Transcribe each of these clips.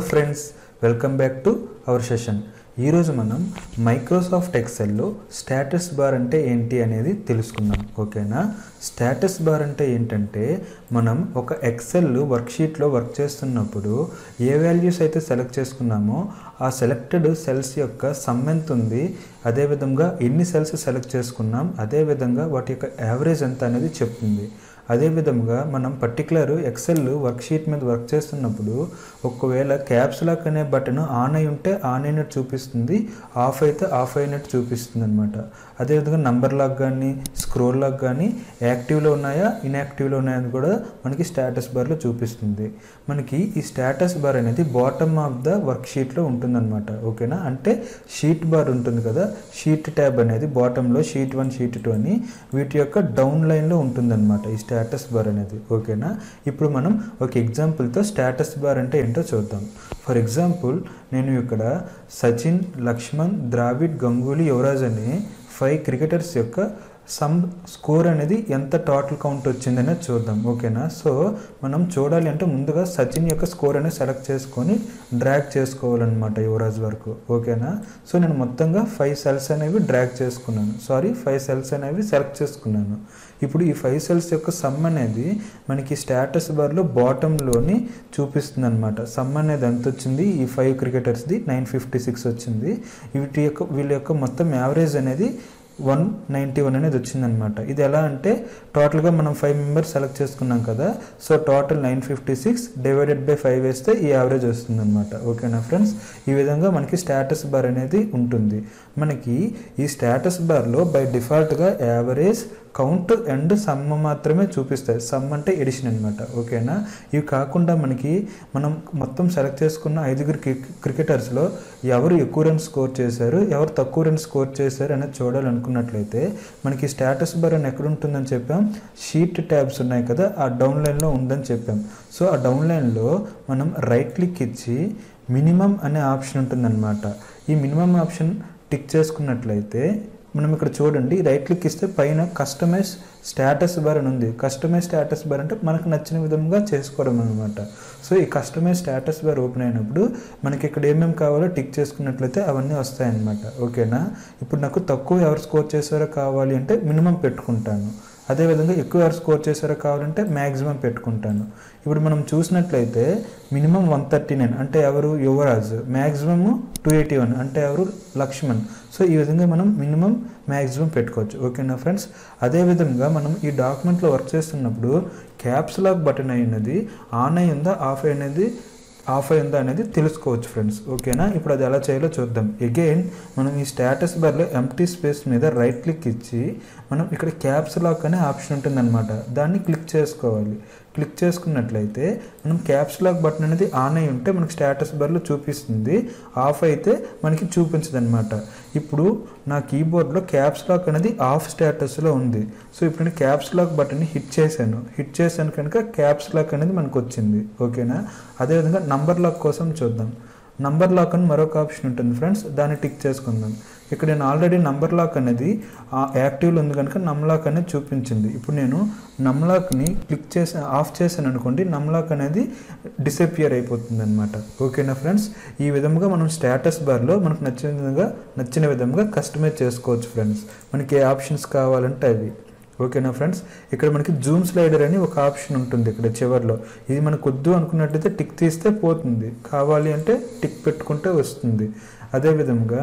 friends welcome back to our session ఈరోజు మనం Microsoft ఎక్సెల్లో status bar అంటే ఏంటి అనేది తెలుసుకుందాం ఓకేనా స్టేటస్ బార్ అంటే ఏంటంటే మనం ఒక ఎక్సెల్ వర్క్షీట్లో వర్క్ చేస్తున్నప్పుడు ఏ వాల్యూస్ అయితే సెలెక్ట్ చేసుకున్నామో ఆ సెలెక్టెడ్ సెల్స్ యొక్క సమ్ ఎంత ఉంది అదేవిధంగా ఎన్ని సెల్స్ సెలెక్ట్ చేసుకున్నాం అదేవిధంగా వాటి యొక్క యావరేజ్ ఎంత అనేది చెప్తుంది అదేవిధంగా మనం పర్టికులర్ ఎక్సెల్ వర్క్షీట్ మీద వర్క్ చేస్తున్నప్పుడు ఒకవేళ క్యాప్స్ లాక్ అనే బటన్ ఆన్ అయి ఉంటే ఆన్ అయినట్టు చూపిస్తుంది ఆఫ్ అయితే ఆఫ్ అయినట్టు చూపిస్తుంది అనమాట అదేవిధంగా నంబర్ లాక్ కానీ స్క్రోల్ లాక్ కానీ యాక్టివ్లో ఉన్నాయా ఇన్యాక్టివ్లో ఉన్నాయా అని కూడా మనకి స్టేటస్ బార్లో చూపిస్తుంది మనకి ఈ స్టేటస్ బార్ అనేది బాటమ్ ఆఫ్ ద వర్క్ షీట్లో ఉంటుందన్నమాట ఓకేనా అంటే షీట్ బార్ ఉంటుంది కదా షీట్ ట్యాబ్ అనేది బాటంలో షీట్ వన్ షీట్ టూ అని వీటి యొక్క డౌన్ లైన్లో ఉంటుందన్నమాట ఈ స్టేటస్ బార్ అనేది ఓకేనా ఇప్పుడు మనం ఒక ఎగ్జాంపుల్తో స్టేటస్ బార్ అంటే ఏంటో చూద్దాం ఫర్ ఎగ్జాంపుల్ నేను ఇక్కడ సచిన్ లక్ష్మణ్ ద్రావిడ్ గంగూలీ యువరాజ్ అనే ఫైవ్ క్రికెటర్స్ యొక్క సమ్ స్కోర్ అనేది ఎంత టోటల్ కౌంట్ వచ్చిందనేది చూద్దాం ఓకేనా సో మనం చూడాలి అంటే ముందుగా సచిన్ యొక్క స్కోర్ అనేది సెలెక్ట్ చేసుకొని డ్రాగ్ చేసుకోవాలన్నమాట యువరాజ్ వరకు ఓకేనా సో నేను మొత్తంగా ఫైవ్ సెల్స్ అనేవి డ్రాగ్ చేసుకున్నాను సారీ ఫైవ్ సెల్స్ అనేవి సెలెక్ట్ చేసుకున్నాను ఇప్పుడు ఈ ఫైవ్ సెల్స్ యొక్క సమ్ అనేది మనకి స్టేటస్ బార్లో బాటంలోని చూపిస్తుంది అనమాట సమ్ అనేది ఎంత వచ్చింది ఈ ఫైవ్ క్రికెటర్స్ది నైన్ ఫిఫ్టీ సిక్స్ వచ్చింది వీటి యొక్క వీళ్ళ యొక్క మొత్తం యావరేజ్ అనేది వన్ నైంటీ వన్ అనేది వచ్చిందనమాట ఇది ఎలా అంటే టోటల్గా మనం ఫైవ్ మెంబర్స్ సెలెక్ట్ చేసుకున్నాం కదా so total nine fifty six divided by five వేస్తే ఈ యావరేజ్ వస్తుందన్నమాట ఓకేనా ఫ్రెండ్స్ ఈ విధంగా మనకి స్టేటస్ బార్ అనేది ఉంటుంది మనకి ఈ స్టేటస్ బార్లో బై డిఫాల్ట్గా యావరేజ్ కౌంట్ అండ్ సమ్ మాత్రమే చూపిస్తాయి సమ్ అంటే ఎడిషన్ అనమాట ఓకేనా ఇవి కాకుండా మనకి మనం మొత్తం సెలెక్ట్ చేసుకున్న ఐదుగురు క్రికెటర్స్లో ఎవరు ఎక్కువ రన్ స్కోర్ చేశారు ఎవరు తక్కువ రన్ స్కోర్ చేశారు అనేది చూడాలనుకున్నట్లయితే మనకి స్టేటస్ బార్ అని ఎక్కడ ఉంటుందని చెప్పాం షీట్ ట్యాబ్స్ ఉన్నాయి కదా ఆ డౌన్ లైన్లో ఉందని చెప్పాం సో ఆ డౌన్ లైన్లో మనం రైట్ క్లిక్ ఇచ్చి మినిమం అనే ఆప్షన్ ఉంటుందన్నమాట ఈ మినిమం ఆప్షన్ టిక్ చేసుకున్నట్లయితే మనం ఇక్కడ చూడండి రైట్ క్లిక్ ఇస్తే పైన కస్టమైజ్ స్టేటస్ బార్ అని ఉంది కస్టమైజ్ స్టేటస్ బార్ అంటే మనకు నచ్చిన విధంగా చేసుకోవడం అనమాట సో ఈ కస్టమైజ్ స్టేటస్ బార్ ఓపెన్ అయినప్పుడు మనకి ఇక్కడ ఏమేమి కావాలో టిక్ చేసుకున్నట్లయితే అవన్నీ వస్తాయన్నమాట ఓకేనా ఇప్పుడు నాకు తక్కువ ఎవరు స్కోర్ చేశారో కావాలి అంటే మినిమం పెట్టుకుంటాను అదేవిధంగా ఎక్కువ ఎవరు స్కోర్ చేశారో కావాలంటే మ్యాక్సిమం పెట్టుకుంటాను ఇప్పుడు మనం చూసినట్లయితే మినిమం వన్ థర్టీ నైన్ అంటే ఎవరు Yuvraj maximum two eighty one అంటే ఎవరు లక్ష్మణ్ సో ఈ విధంగా మనం మినిమం మ్యాక్సిమం పెట్టుకోవచ్చు ఓకేనా ఫ్రెండ్స్ అదేవిధంగా మనం ఈ డాక్యుమెంట్లో వర్క్ చేస్తున్నప్పుడు క్యాప్స్ లాక్ బటన్ అయినది ఆన్ అయిందా ఆఫ్ అయినది ఆఫ్ అయిందా అనేది తెలుసుకోవచ్చు ఫ్రెండ్స్ ఓకేనా ఇప్పుడు అది ఎలా చేయాలో చూద్దాం అగైన్ మనం ఈ స్టేటస్ బార్లో ఎంటీ స్పేస్ మీద రైట్ క్లిక్ ఇచ్చి మనం ఇక్కడ క్యాప్స్ లాక్ అనే ఆప్షన్ ఉంటుందన్నమాట దాన్ని క్లిక్ చేసుకోవాలి క్లిక్ చేసుకున్నట్లయితే మనం క్యాప్స్ లాక్ బటన్ అనేది ఆన్ అయి ఉంటే మనకి స్టేటస్ బార్లో చూపిస్తుంది ఆఫ్ అయితే మనకి చూపించదు అనమాట ఇప్పుడు నా కీబోర్డ్లో క్యాప్స్ లాక్ అనేది ఆఫ్ స్టేటస్లో ఉంది సో ఇప్పుడు నేను క్యాప్స్ లాక్ బటన్ని హిట్ చేశాను హిట్ చేశాను కనుక క్యాప్స్ లాక్ అనేది మనకు వచ్చింది ఓకేనా అదేవిధంగా నంబర్ లాక్ కోసం చూద్దాం నంబర్ లాక్ అని మరొక ఆప్షన్ ఉంటుంది ఫ్రెండ్స్ దాన్ని టిక్ చేసుకుందాం ఇక్కడ నేను ఆల్రెడీ నంబర్ లాక్ అనేది యాక్టివ్లో ఉంది కనుక నమ్లాక్ అనేది చూపించింది ఇప్పుడు నేను నమ్లాక్ని క్లిక్ చేసి ఆఫ్ చేశాను అనుకోండి నమ్లాక్ అనేది డిసపియర్ అయిపోతుంది అనమాట ఓకేనా ఫ్రెండ్స్ ఈ విధంగా మనం స్టేటస్ బార్లో మనకు నచ్చిన విధంగా నచ్చిన విధంగా కస్టమైజ్ చేసుకోవచ్చు ఫ్రెండ్స్ మనకి ఏ ఆప్షన్స్ కావాలంటే అవి ఓకేనా ఫ్రెండ్స్ ఇక్కడ మనకి జూమ్ స్లైడర్ అని ఒక ఆప్షన్ ఉంటుంది ఇక్కడ చివరిలో ఇది మనకు వద్దు అనుకున్నట్టయితే టిక్ తీస్తే పోతుంది కావాలి అంటే టిక్ పెట్టుకుంటే వస్తుంది అదేవిధంగా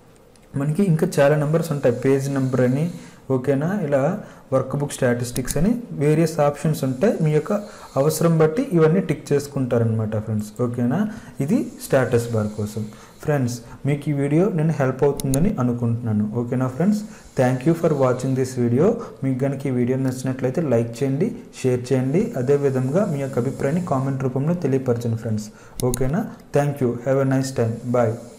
మనకి ఇంకా చాలా నెంబర్స్ ఉంటాయి పేజ్ నెంబర్ అని ఓకేనా ఇలా వర్క్ బుక్ స్టాటిస్టిక్స్ అని వేరియస్ ఆప్షన్స్ ఉంటాయి మీ యొక్క అవసరం బట్టి ఇవన్నీ టిక్ చేసుకుంటారనమాట ఫ్రెండ్స్ ఓకేనా ఇది స్టేటస్ బార్ కోసం ఫ్రెండ్స్ మీకు ఈ వీడియో నేను హెల్ప్ అవుతుందని అనుకుంటున్నాను ఓకేనా friends thank you for watching this video మీకు కనుక ఈ వీడియో నచ్చినట్లయితే లైక్ చేయండి షేర్ చేయండి అదేవిధంగా మీ యొక్క అభిప్రాయాన్ని కామెంట్ రూపంలో తెలియపరచండి ఫ్రెండ్స్ ఓకేనా thank you have a nice time bye